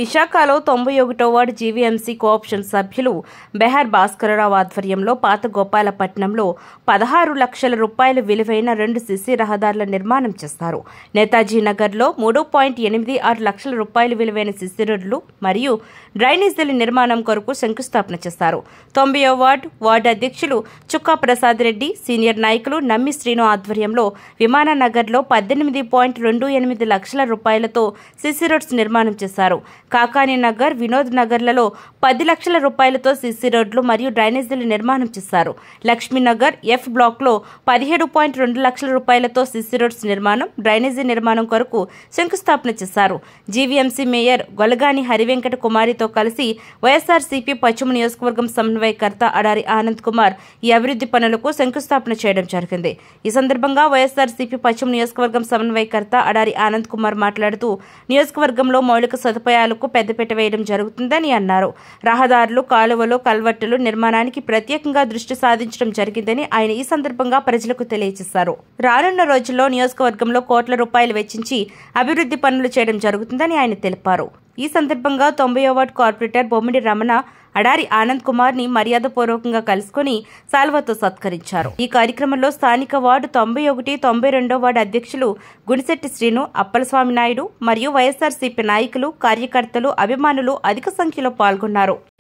విశాఖలో తొంభై ఒకటో వార్డు జీవీఎంసీ కోఆప్షన్ సభ్యులు బెహార్ భాస్కరరావు ఆధ్వర్యంలో పాత గోపాలపట్నంలో పదహారు లక్షల రూపాయల విలువైన రెండు సిసి రహదారుల నిర్మాణం చేస్తారు నేతాజీ నగర్లో మూడు పాయింట్ ఎనిమిది ఆరు లక్షల రూపాయల విలువైన సిసి రోడ్లు మరియు డ్రైనేజీల నిర్మాణం కొరకు శంకుస్థాపన చేస్తారు తొంభైవ వార్డు వార్డు అధ్యక్షులు చుక్కా ప్రసాద్ రెడ్డి సీనియర్ నాయకులు నమ్మి శ్రీను ఆధ్వర్యంలో విమాననగర్లో పద్దెనిమిది పాయింట్ రెండు ఎనిమిది లక్షల రూపాయలతో సిసి రోడ్స్ నిర్మాణం చేశారు కాకాని నగర్ వినోద్ నగర్లలో పది లక్షల రూపాయలతో సిసి రోడ్లు మరియు డ్రైనేజీల నిర్మాణం చేశారు లక్ష్మీనగర్ ఎఫ్ బ్లాక్లో పదిహేడు పాయింట్ రెండు లక్షల రూపాయలతో సిసి రోడ్స్ నిర్మాణం డ్రైనేజీ నిర్మాణం కొరకు శంకుస్థాపన చేశారు జీవీఎంసీ మేయర్ గొలగాని హరివెంకట కుమారితో కలిసి వైఎస్ఆర్సీపీ పశ్చిమ నియోజకవర్గం సమన్వయకర్త అడారి ఆనంద్ కుమార్ ఈ అభివృద్ధి పనులకు శంకుస్థాపన చేయడం జరిగింది ఈ సందర్భంగా వైఎస్ఆర్సీపీ పశ్చిమ నియోజకవర్గం సమన్వయకర్త అడారి ఆనంద్ కుమార్ మాట్లాడుతూ నియోజకవర్గంలో మౌలిక సదుపాయాలకు పెద్దపీట వేయడం జరుగుతుందని అన్నారు రహదారులు కాలువలు కల్వర్టులు నిర్మాణానికి ప్రత్యేకంగా దృష్టి సాధించడం జరిగిందని ఆయన ఈ సందర్భంగా ప్రజలకు తెలియజేశారు రానున్న రోజుల్లో నియోజకవర్గంలో కోట్ల రూపాయలు వెచ్చించి అభివృద్ధి పనులు చేయడం జరుగుతుందని ఆయన తెలిపారు ఈ సందర్భంగా తొంభై వార్డు కార్పొరేటర్ బొమ్మిడి రమణ అడారి ఆనంద్ కుమార్ ని మర్యాదపూర్వకంగా కలుసుకుని సాల్వతో సత్కరించారు ఈ కార్యక్రమంలో స్థానిక వార్డు తొంభై ఒకటి తొంభై రెండో వార్డు అధ్యక్షులు గుడిశెట్టి శ్రీను అప్పలస్వామి నాయుడు మరియు వైఎస్ఆర్సీపీ నాయకులు కార్యకర్తలు అభిమానులు అధిక సంఖ్యలో పాల్గొన్నారు